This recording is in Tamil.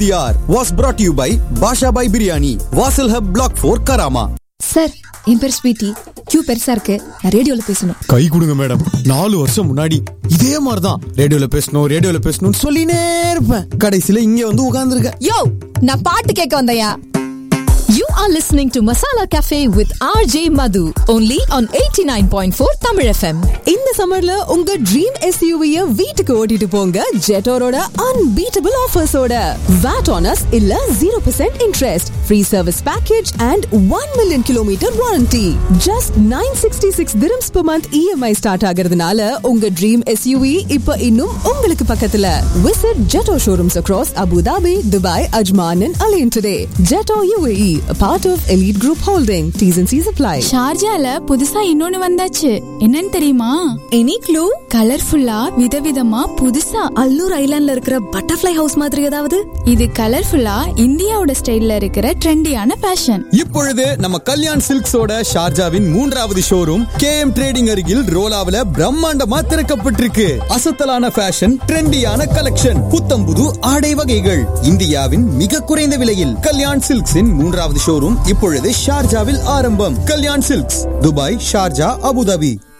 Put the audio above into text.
TR was brought to you by Basha Bhai Biryani, Vasil Hub Block 4 Karama. Sir என் பேர் ஸ்வீட்டி கியூ பெருசா இருக்கு நான் ரேடியோல பேசணும் கை கொடுங்க மேடம் நாலு வருஷம் முன்னாடி இதே மாதிரி தான் ரேடியோல பேசணும் ரேடியோல பேசணும்னு சொல்லினே இருப்பேன் கடைசியில இங்க வந்து உட்கார்ந்துருக்க யோ நான் பாட்டு கேட்க வந்தயா You are listening to Masala Cafe with RJ Madhu only on 89.4 Tamil FM. இந்த சம்மர்ல உங்க ட்ரீம் எஸ்யூவிய வீட்டுக்கு ஓட்டிட்டு போங்க ஜெட்டோரோட அன்பீட்டபிள் ஆஃபர்ஸோட VAT on us இல்ல 0% interest, free service package and 1 million kilometer warranty. Just 966 dirhams per month EMI start ஆகிறதுனால உங்க ட்ரீம் எஸ்யூவி இப்ப இன்னும் உங்களுக்கு பக்கத்துல. Visit Jetto showrooms across Abu Dhabi, Dubai, Ajman and Alain today. Jetto UAE, a part of Elite Group Holding. T's and C's apply. ஷார்ஜால புதுசா இன்னொன்னு வந்தாச்சு என்னன்னு தெரியுமா எனி க்ளூ கலர்ஃபுல்லா விதவிதமா புதுசா அல்லூர் ஐலாண்ட்ல இருக்கிற பட்டர்ஃப்ளை ஹவுஸ் மாதிரி ஏதாவது இது கலர்ஃபுல்லா இந்தியாவோட ஸ்டைல்ல இருக்கிற ட்ரெண்டியான ஃபேஷன் இப்பொழுது நம்ம கல்யாண் சில்க்ஸோட ஷார்ஜாவின் மூன்றாவது ஷோரூம் கேஎம் ட்ரேடிங் அருகில் ரோலாவில பிரம்மாண்டமா திறக்கப்பட்டிருக்கு அசத்தலான ஃபேஷன் ட்ரெண்டியான கலெக்ஷன் புத்தம்புது ஆடை வகைகள் இந்தியாவின் மிக குறைந்த விலையில் கல்யாண் சில்க்ஸின் மூன்றாவது ஷோரூம் இப்பொழுது ஷார்ஜாவில் ஆரம்பம் Kalyan silks Dubai Sharjah Abu Dhabi